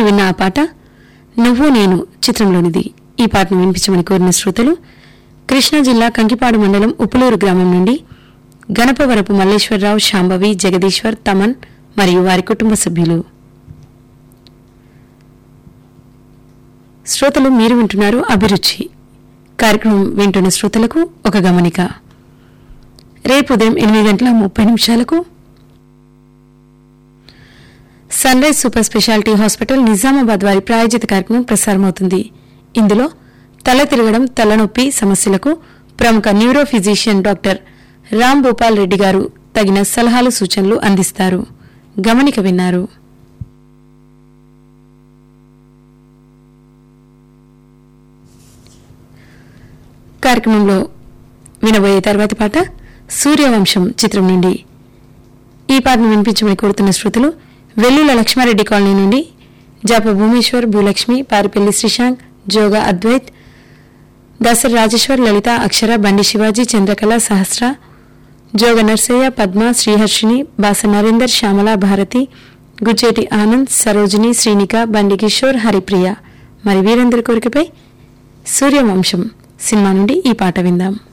విన్న ఆ పాట నువ్వు నేను చిత్రంలోనిది ఈ పాటను వినిపించమని కోరిన శ్రోతలు కృష్ణా జిల్లా కంకిపాడు మండలం ఉప్పులూరు గ్రామం నుండి గణపవరపు మల్లేశ్వరరావు శాంభవి జగదీశ్వర్ తమన్ మరియు వారి కుటుంబ సభ్యులు శ్రోతలు మీరు వింటున్నారు అభిరుచి కార్యక్రమం వింటున్న శ్రోతలకు ఒక గమనిక రేపు ఉదయం ఎనిమిది గంటల ముప్పై నిమిషాలకు sunrise super speciality hospital Nizamabad వారి ప్రాయోజిత కార్యక్రమం ప్రసారమవుతుంది ఇందులో తల తిరగడం తలనొప్పి సమస్యలకు ప్రముఖ neuro physician doctor Ram Bhupal Reddy garu తగిన సలహాలు సూచనలు అందిస్తారు గమనిక విన్నారు కార్యక్రమంలో వినబోయే తర్వాతి పాట సూర్యవంశం చిత్రం నుండి ఈ పాటను వినిపించమని కోరుతున్న శ్రోతలు వెల్లుల లక్ష్మారెడ్డి కాలనీ నుండి జాప భూమేశ్వర్ భూలక్ష్మి పారిపల్లి శ్రీశాంక్ జోగా అద్వైత్ దాసరి రాజేశ్వర్ లలిత అక్షర బండి శివాజీ చంద్రకళ సహస్ర జోగ నర్సయ్య పద్మ శ్రీహర్షిని బాస నరేందర్ శ్యామల భారతి గుజ్జేటి ఆనంద్ సరోజిని శ్రీనిక బండి కిషోర్ హరిప్రియ మరి వీరందరి కోరికపై సూర్యవంశం సినిమా నుండి ఈ పాట విందాం